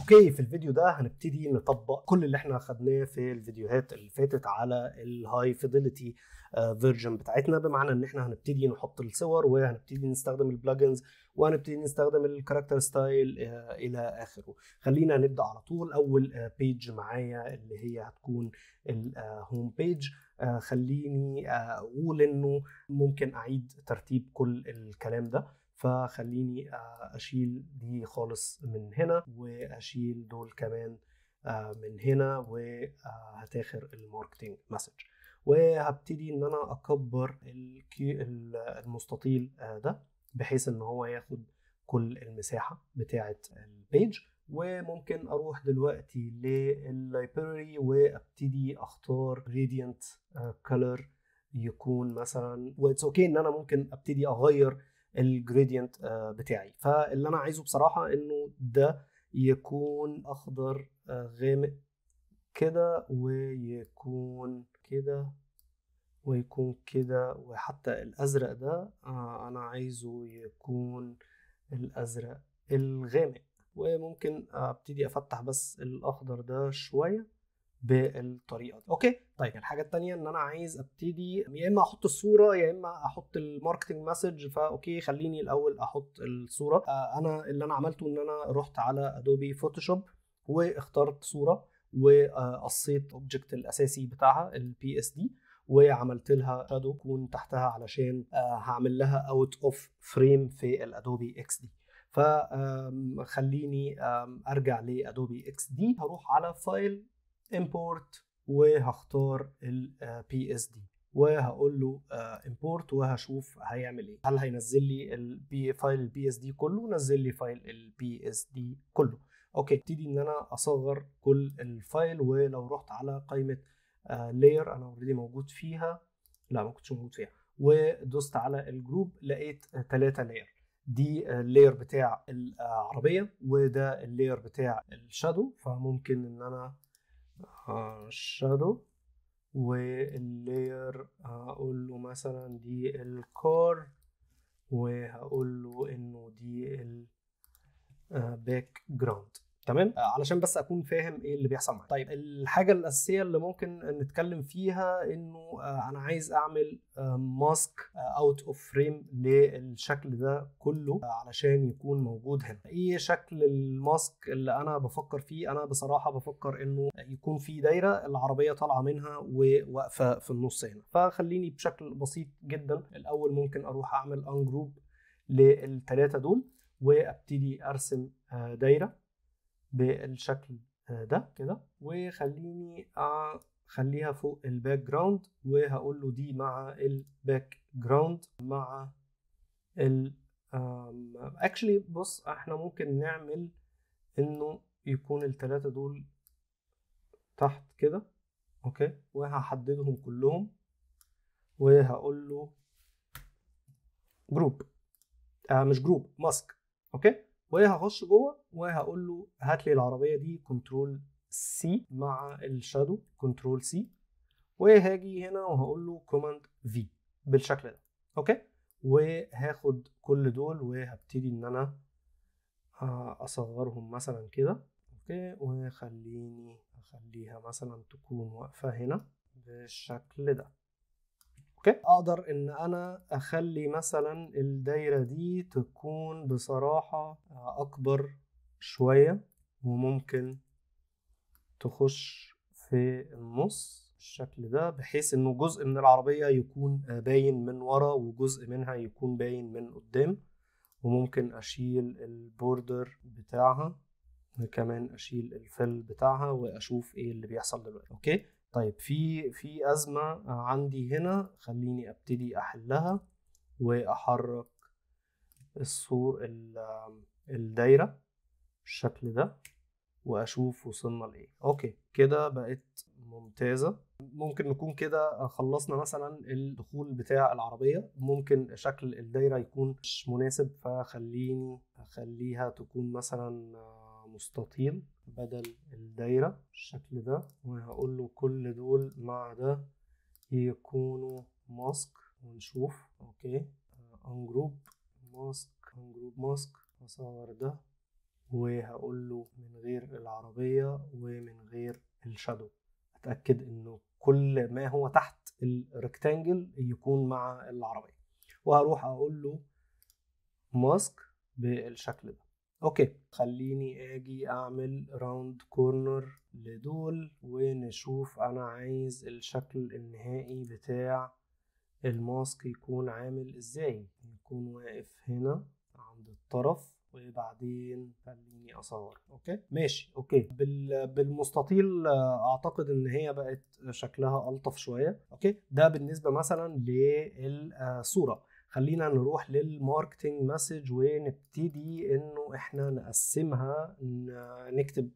اوكي في الفيديو ده هنبتدي نطبق كل اللي احنا خدناه في الفيديوهات اللي فاتت على الهاي فيديليتي فيرجن بتاعتنا بمعنى ان احنا هنبتدي نحط الصور وهنبتدي نستخدم البلجنز وهنبتدي نستخدم الكاركتر ستايل الى اخره خلينا نبدا على طول اول بيج معايا اللي هي هتكون الهوم بيج خليني اقول انه ممكن اعيد ترتيب كل الكلام ده فخليني اشيل دي خالص من هنا واشيل دول كمان من هنا وهتاخر الماركتنج مسج وهبتدي ان انا اكبر المستطيل ده بحيث ان هو ياخد كل المساحه بتاعه البيج وممكن اروح دلوقتي لللايبراري وابتدي اختار راديانت كلر يكون مثلا واتس اوكي ان انا ممكن ابتدي اغير الجريدينت بتاعي فاللي انا عايزه بصراحه انه ده يكون اخضر غامق كده ويكون كده ويكون كده وحتى الازرق ده انا عايزه يكون الازرق الغامق وممكن ابتدي افتح بس الاخضر ده شويه بالطريقه دي اوكي طيب الحاجه الثانيه ان انا عايز ابتدي يا اما احط الصوره يا اما احط الماركتنج مسج فاوكي خليني الاول احط الصوره انا اللي انا عملته ان انا رحت على ادوبي فوتوشوب واخترت صوره وقصيت اوبجكت الاساسي بتاعها البي اس دي وعملت لها شادو يكون تحتها علشان هعمل لها اوت اوف فريم في الادوبي اكس دي فخليني ارجع لادوبي اكس دي هروح على فايل import وهختار البي اس دي وهقول له import وهشوف هيعمل ايه هل هينزل لي البي فايل البي اس دي كله نزل لي فايل البي اس دي كله اوكي ابتدي ان انا اصغر كل الفايل ولو رحت على قائمه لاير انا اوريدي موجود فيها لا ما كنتش موجود فيها ودوست على الجروب لقيت ثلاثة لاير دي اللاير بتاع العربيه وده اللاير بتاع الشادو فممكن ان انا شادو واللاير هقول له مثلا دي الكار وهقول له انه دي الباك جراوند تمام علشان بس اكون فاهم ايه اللي بيحصل معايا طيب الحاجه الاساسيه اللي ممكن نتكلم فيها انه انا عايز اعمل ماسك اوت اوف فريم للشكل ده كله علشان يكون موجود هنا ايه شكل الماسك اللي انا بفكر فيه انا بصراحه بفكر انه يكون في دايره العربيه طالعه منها وواقفه في النص هنا فخليني بشكل بسيط جدا الاول ممكن اروح اعمل انجروب للثلاثه دول وابتدي ارسم دايره بالشكل ده كده وخليني اخليها فوق الباك جراوند وهقول له دي مع الباك جراوند مع ال اكشلي بص احنا ممكن نعمل انه يكون الثلاثه دول تحت كده اوكي وهحددهم كلهم وهقول له جروب آه مش جروب ماسك اوكي وهخش جوه وهقول له هات لي العربيه دي كنترول سي مع الشادو كنترول سي وهاجي هنا وهقول له كوماند في بالشكل ده اوكي وهاخد كل دول وهبتدي ان انا اصغرهم مثلا كده اوكي وخليني اخليها مثلا تكون واقفه هنا بالشكل ده اوكي اقدر ان انا اخلي مثلا الدايره دي تكون بصراحه اكبر شويه وممكن تخش في النص بالشكل ده بحيث انه جزء من العربيه يكون باين من ورا وجزء منها يكون باين من قدام وممكن اشيل البوردر بتاعها وكمان اشيل الفل بتاعها واشوف ايه اللي بيحصل دلوقتي اوكي طيب في في ازمه عندي هنا خليني ابتدي احلها واحرك الصور الدايره بالشكل ده واشوف وصلنا لايه اوكي كده بقت ممتازه ممكن نكون كده خلصنا مثلا الدخول بتاع العربيه ممكن شكل الدايره يكون مش مناسب فخليني اخليها تكون مثلا مستطيل بدل الدايرة بالشكل ده وهقول له كل دول مع ده يكونوا ماسك ونشوف اوكي انجروب ماسك انجروب ماسك اصغر ده وهقول له من غير العربية ومن غير الشادو اتأكد انه كل ما هو تحت الريكتانجل يكون مع العربية وهروح اقول له ماسك بالشكل ده اوكي خليني اجي اعمل راوند كورنر لدول ونشوف انا عايز الشكل النهائي بتاع الماسك يكون عامل ازاي يكون واقف هنا عند الطرف وبعدين خليني اصور اوكي ماشي اوكي بال... بالمستطيل اعتقد ان هي بقت شكلها الطف شويه اوكي ده بالنسبه مثلا للصوره خلينا نروح للماركتنج مسج ونبتدي انه احنا نقسمها نكتب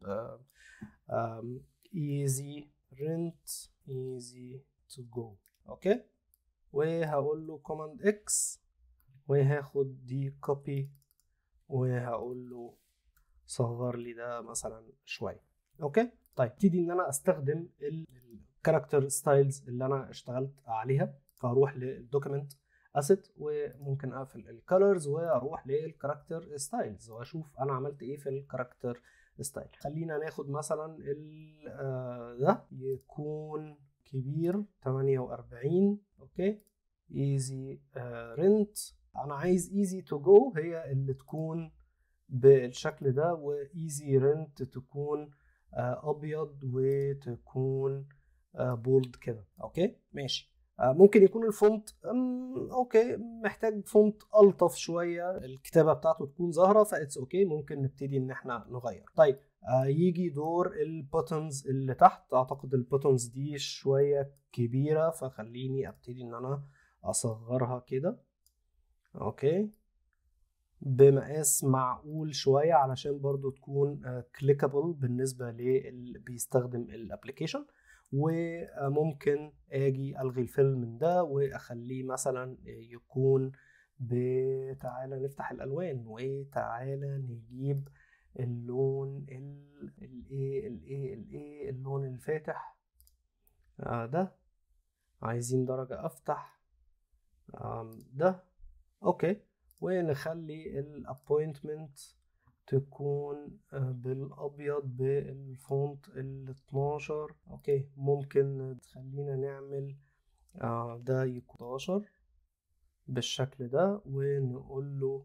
easy rent easy to go اوكي وهقول له command x وهاخد دي copy وهقول له صغر لي ده مثلا شويه اوكي طيب ابتدي ان انا استخدم الكاركتر ستايلز اللي انا اشتغلت عليها فاروح للدوكيمنت اسيت وممكن اقفل الكالرز واروح للكاركتر ستايلز واشوف انا عملت ايه في الكاركتر ستايل خلينا ناخد مثلا ده يكون كبير 48 اوكي ايزي رنت انا عايز ايزي تو جو هي اللي تكون بالشكل ده وايزي رنت تكون ابيض وتكون بولد كده اوكي ماشي ممكن يكون الفونت اوكي محتاج فونت الطف شويه الكتابه بتاعته تكون ظاهره فاتس اوكي ممكن نبتدي ان احنا نغير طيب يجي دور البوتنز اللي تحت اعتقد البوتنز دي شويه كبيره فخليني ابتدي ان انا اصغرها كده اوكي بمقاس معقول شويه علشان برضو تكون كليكابل بالنسبه للي بيستخدم الابلكيشن وممكن اجي الغي الفيل من ده واخليه مثلا يكون تعالى نفتح الالوان وتعالى نجيب اللون الايه الايه الايه اللون الفاتح آه ده عايزين درجة افتح آه ده اوكي ونخلي الابوينتمنت تكون بالابيض بالفونت ال 12 اوكي ممكن تخلينا نعمل ده يكون 11 بالشكل ده ونقول له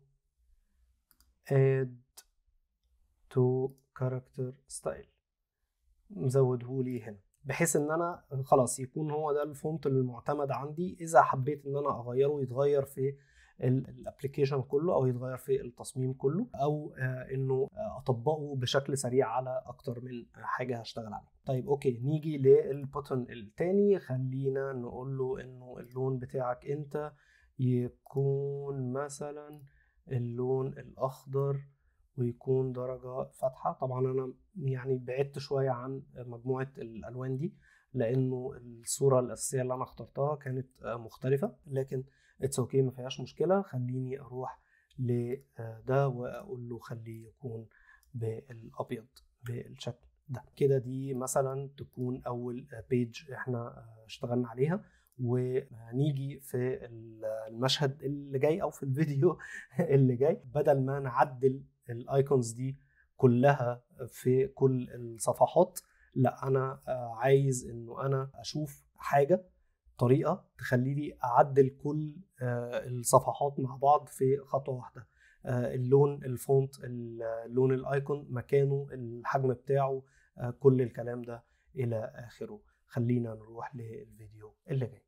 add to character style مزودهولي هنا بحيث ان انا خلاص يكون هو ده الفونت المعتمد عندي اذا حبيت ان انا اغيره يتغير في الابلكيشن كله او يتغير في التصميم كله او انه اطبقه بشكل سريع على اكتر من حاجه هشتغل عليها طيب اوكي نيجي للبوتن التاني خلينا نقول له انه اللون بتاعك انت يكون مثلا اللون الاخضر ويكون درجه فاتحه طبعا انا يعني بعدت شويه عن مجموعه الالوان دي لانه الصوره الاساسيه اللي انا اخترتها كانت مختلفه لكن اتس اوكي ما فيهاش مشكله خليني اروح لده واقول له خليه يكون بالابيض بالشكل ده كده دي مثلا تكون اول بيج احنا اشتغلنا عليها ونيجي في المشهد اللي جاي او في الفيديو اللي جاي بدل ما نعدل الايكونز دي كلها في كل الصفحات لا انا عايز انه انا اشوف حاجه طريقه تخلي لي اعدل كل الصفحات مع بعض في خطوه واحده اللون الفونت اللون الايكون مكانه الحجم بتاعه كل الكلام ده الى اخره خلينا نروح للفيديو اللي جاي